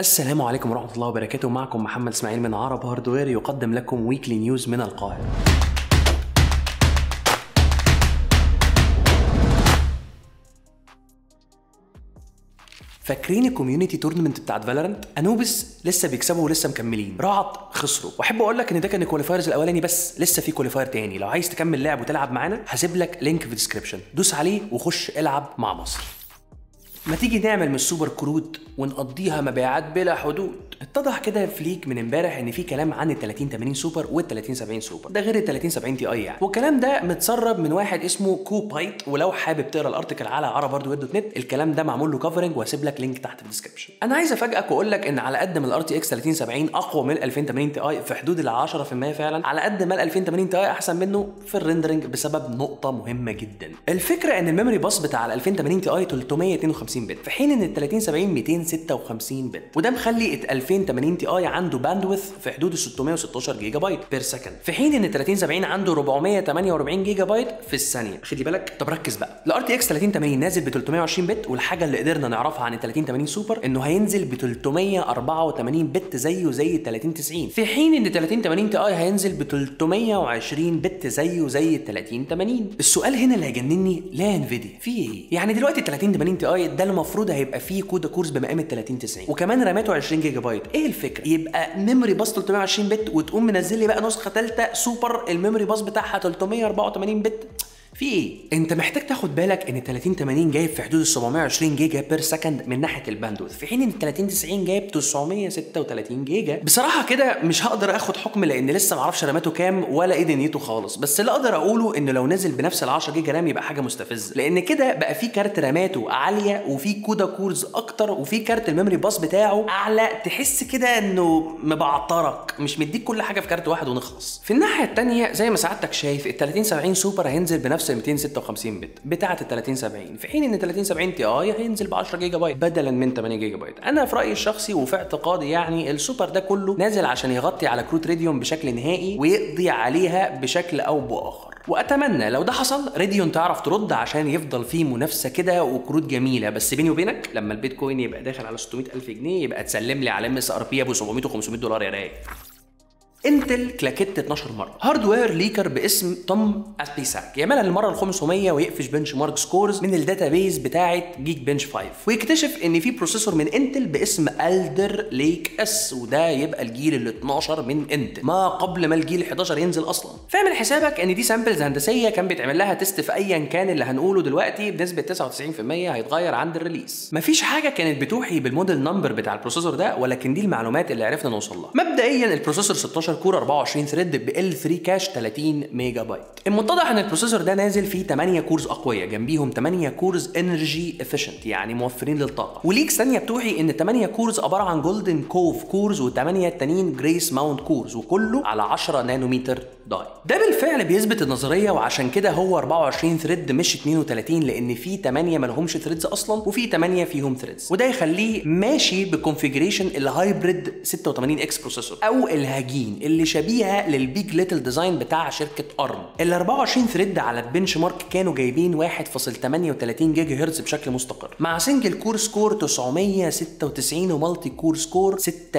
السلام عليكم ورحمة الله وبركاته معكم محمد اسماعيل من عرب هاردوير يقدم لكم ويكلي نيوز من القاهرة فاكرين الكوميونتي تورنمنت بتاعت فالورنت انوبس لسه بيكسبوا ولسه مكملين رعد خسروا واحب اقول لك ان ده كان الكواليفايرز الاولاني بس لسه في كواليفاير تاني لو عايز تكمل لعب وتلعب معانا هسيب لك لينك في الديسكربشن دوس عليه وخش العب مع مصر ما تيجي نعمل من السوبر كروت ونقضيها مبيعات بلا حدود اتضح كده في ليك من امبارح ان في كلام عن ال 30 80 سوبر وال 30 70 سوبر ده غير ال 30 70 تي اي يعني والكلام ده متسرب من واحد اسمه كوبايت ولو حابب تقرا الارتكل على عرب هاردوير دوت نت الكلام ده معمول له كفرنج وهسيب لك لينك تحت في الديسكربشن انا عايز افاجئك واقول لك ان على قد ما الار تي اكس 30 70 اقوى من ال 2080 تي اي في حدود ال 10% فعلا على قد ما ال 2080 تي اي احسن منه في الريندرنج بسبب نقطه مهمه جدا الفكره ان الميموري باص بتاع ال 2080 تي اي 352 بت في حين ان ال 30 70 256 بت وده مخلي ال 2080 تي اي عنده باندويث في حدود ال 616 جيجا بايت بير سكند في حين ان ال 30 70 عنده 448 جيجا بايت في الثانيه خلي بالك طب ركز بقى الار تي اكس 30 80 نازل ب 320 بت والحاجه اللي قدرنا نعرفها عن ال 30 80 سوبر انه هينزل ب 384 بت زيه زي ال 30 90 في حين ان 30 80 تي اي هينزل ب 320 بت زيه زي ال 30 80 السؤال هنا اللي هيجنني لا انفيديا في ايه يعني دلوقتي ال 30 80 تي اي ده المفروض هيبقى فيه كود كورس بمقام ال 30 90 وكمان راماته 20 جيجا بايت ايه الفكره يبقى ميموري باص 320 بت وتقوم منزل لي بقى نسخه ثالثه سوبر الميموري باص بتاعها 384 بت في ايه؟ انت محتاج تاخد بالك ان 30 80 جايب في حدود ال 720 جيجا بير سكند من ناحيه الباندوث في حين ان 30 90 جايب 936 جيجا بصراحه كده مش هقدر اخد حكم لان لسه معرفش راماته كام ولا ايه دنيته خالص بس اللي اقدر اقوله ان لو نزل بنفس ال 10 جيجا رام يبقى حاجه مستفزه لان كده بقى في كارت راماته عاليه وفي كودا كورز اكتر وفي كارت الميموري باص بتاعه اعلى تحس كده انه مبعطرك مش مديك كل حاجه في كارت واحد ونخلص في الناحيه الثانيه زي ما سعادتك شايف ال 30 70 سوبر هينزل بنفس ال 256 بت بتاعه ال 30 70 في حين ان 30 70 تي اي هينزل ب 10 جيجا بايت بدلا من 8 جيجا بايت انا في رايي الشخصي وفي اعتقادي يعني السوبر ده كله نازل عشان يغطي على كروت ريديوم بشكل نهائي ويقضي عليها بشكل او باخر واتمنى لو ده حصل راديون تعرف ترد عشان يفضل فيه منافسه كده وكروت جميله بس بيني وبينك لما البيتكوين يبقى داخل على 600 الف جنيه يبقى تسلم لي على ام اس ار بي ابو 700 و500 دولار يا رايق انتل كلاكيت 12 مره هاردوير ليكر باسم توم اسبيساك يعملها للمره ال 500 ويقفش بنش مارك سكورز من الداتابيز بتاعه جيك بنش 5 ويكتشف ان في بروسيسور من انتل باسم الدر ليك اس وده يبقى الجيل ال 12 من انتل ما قبل ما الجيل 11 ينزل اصلا فاعمل حسابك ان دي سامبلز هندسيه كان بيتعمل لها تيست في ايا كان اللي هنقوله دلوقتي بنسبه 99% هيتغير عند الريليس مفيش حاجه كانت بتوحي بالموديل نمبر بتاع البروسيسور ده ولكن دي المعلومات اللي عرفنا نوصل لها مبدئيا البروسيسور 16 كور 24 ثريد ب ال 3 كاش 30 ميجا بايت المتضح ان البروسيسور ده نازل فيه 8 كورز اقوياء جنبيهم 8 كورز انرجي افيشنت يعني موفرين للطاقه وليكس ثانيه بتوحي ان 8 كورز عباره عن جولدن كوف كورز و8 التانيين جريس ماونت كورز وكله على 10 نانومتر داي ده بالفعل بيثبت النظريه وعشان كده هو 24 ثريد مش 32 لان في 8 ما لهمش ثريدز اصلا وفي 8 فيهم ثريدز وده يخليه ماشي بكونفيجريشن الهايبريد 86 اكس بروسيسور او الهجين اللي شبيهه للبيج ليتل ديزاين بتاع شركه ارم ال 24 ثريد على البنش مارك كانوا جايبين 1.38 جيجا هرتز بشكل مستقر مع سنجل كور سكور 996 ومالتي كور سكور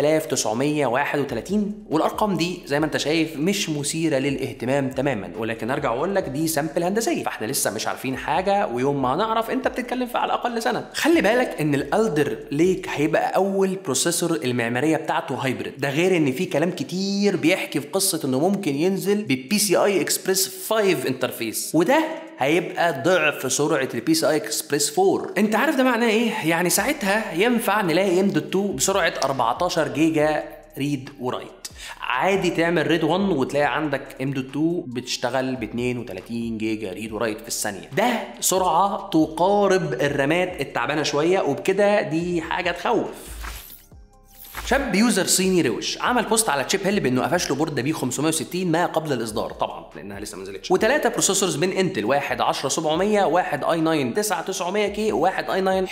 6931 والارقام دي زي ما انت شايف مش مثيره للاهتمام تماما ولكن ارجع واقول لك دي سامبل هندسيه فاحنا لسه مش عارفين حاجه ويوم ما هنعرف انت بتتكلم في على الاقل سنه خلي بالك ان الالدر ليك هيبقى اول بروسيسور المعماريه بتاعته هايبريد ده غير ان في كلام كتير بيحكي في قصه انه ممكن ينزل ببي سي اي اكسبريس 5 انترفيس وده هيبقى ضعف سرعه البي سي اي اكسبريس 4 انت عارف ده معناه ايه يعني ساعتها ينفع نلاقي ام دوت 2 بسرعه 14 جيجا ريد ورايت عادي تعمل ريد 1 وتلاقي عندك ام دوت 2 بتشتغل ب 32 جيجا ريد ورايت في الثانيه ده سرعه تقارب الرامات التعبانه شويه وبكده دي حاجه تخوف شاب يوزر صيني روش عمل بوست على تشيب هيل بانه قفش له بورده بي 560 ما قبل الاصدار طبعا لانها لسه ما نزلتش وثلاثه بروسيسورز من انتل واحد 10700 واحد اي 9 9900 كي وواحد اي 9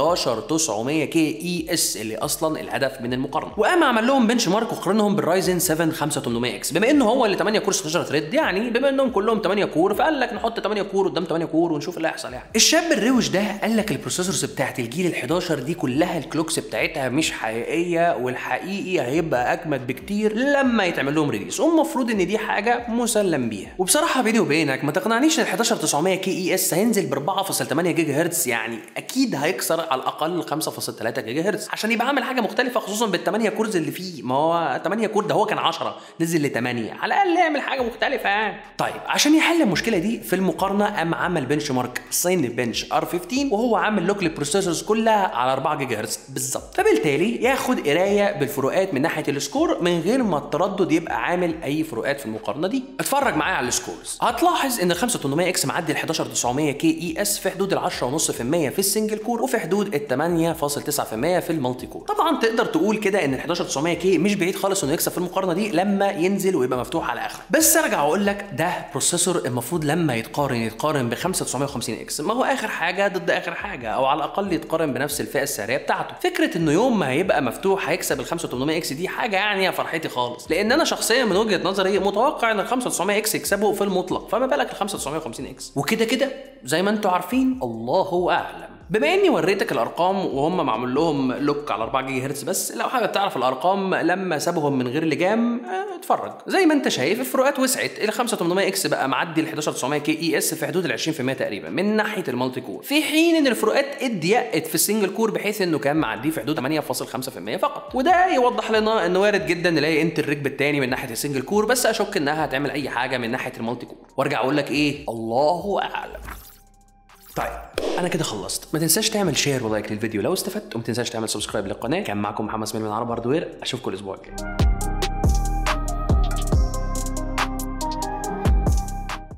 11900 كي اي اس اللي اصلا الهدف من المقارنه وقام عمل لهم بنش مارك وقارنهم بالرايزن 7 5800 اكس بما انه هو اللي 8 كور 16 ثريد يعني بما انهم كلهم 8 كور فقال لك نحط 8 كور قدام 8 كور ونشوف اللي هيحصل يعني الشاب الروش ده قال لك البروسيسورز بتاعت الجيل ال 11 دي كلها الكلوكس بتاعتها مش حقيقيه والحقيقي هيبقى اجمد بكتير لما يتعمل لهم ريليس والمفروض ان دي حاجه مسلم بيها وبصراحه بيني وبينك ما تقنعنيش ان ال 11900 كي اي اس هينزل ب 4.8 جيجا هرتز يعني اكيد هيكسر على الاقل 5.3 جيجا هرتز عشان يبقى عامل حاجه مختلفه خصوصا بالثمانيه كورز اللي فيه ما هو 8 كور ده هو كان 10 نزل ل 8 على الاقل يعمل حاجه مختلفه يعني طيب عشان يحل المشكله دي في المقارنه قام عمل بنش مارك صين بنش ار 15 وهو عامل لوك للبروسيسورز كلها على 4 جيجا هرتز بالظبط فبالتالي ياخد قرايه بالفروقات من ناحيه السكور من غير ما التردد يبقى عامل اي فروقات في المقارنه دي اتفرج معايا على السكورز هتلاحظ ان ال 5800 اكس معدي ال 11900 كي اي اس في حدود ال 10.5% في السنجل كور وفي حدود ال 8.9% في المالتي كور طبعا تقدر تقول كده ان ال 11900 كي مش بعيد خالص انه يكسب في المقارنه دي لما ينزل ويبقى مفتوح على اخره بس ارجع واقول لك ده بروسيسور المفروض لما يتقارن يتقارن ب 5950 اكس ما هو اخر حاجه ضد اخر حاجه او على الاقل يتقارن بنفس الفئه السعريه بتاعته فكره انه يوم ما هيبقى مفتوح هيكسب ال 5800 اكس دي حاجه يعني يا فرحتي خالص لان انا شخصيا من وجهه نظري متوقع ان ال 5900 اكس يكسبوا في المطلق فما بالك ال 5950 اكس وكده كده زي ما انتم عارفين الله اعلم بما اني وريتك الارقام وهم معمول لهم لوك على 4 جيجا هرتز بس لو حابب تعرف الارقام لما سابهم من غير لجام اه، اتفرج زي ما انت شايف الفروقات وسعت ال 5800 اكس بقى معدي ال 11900 كي اي اس في حدود ال 20% تقريبا من ناحيه المالتي كور في حين ان الفروقات اتضيقت في السنجل كور بحيث انه كان معديه في حدود 8.5% فقط وده يوضح لنا انه وارد جدا نلاقي انت الركب الثاني من ناحيه السنجل كور بس اشك انها هتعمل اي حاجه من ناحيه المالتي كور وارجع اقول لك ايه الله اعلم طيب انا كده خلصت ما تنساش تعمل شير ولايك للفيديو لو استفدت وما تنساش تعمل سبسكرايب للقناه كان معكم محمد اسماعيل من عرب هاردوير اشوفكم الاسبوع الجاي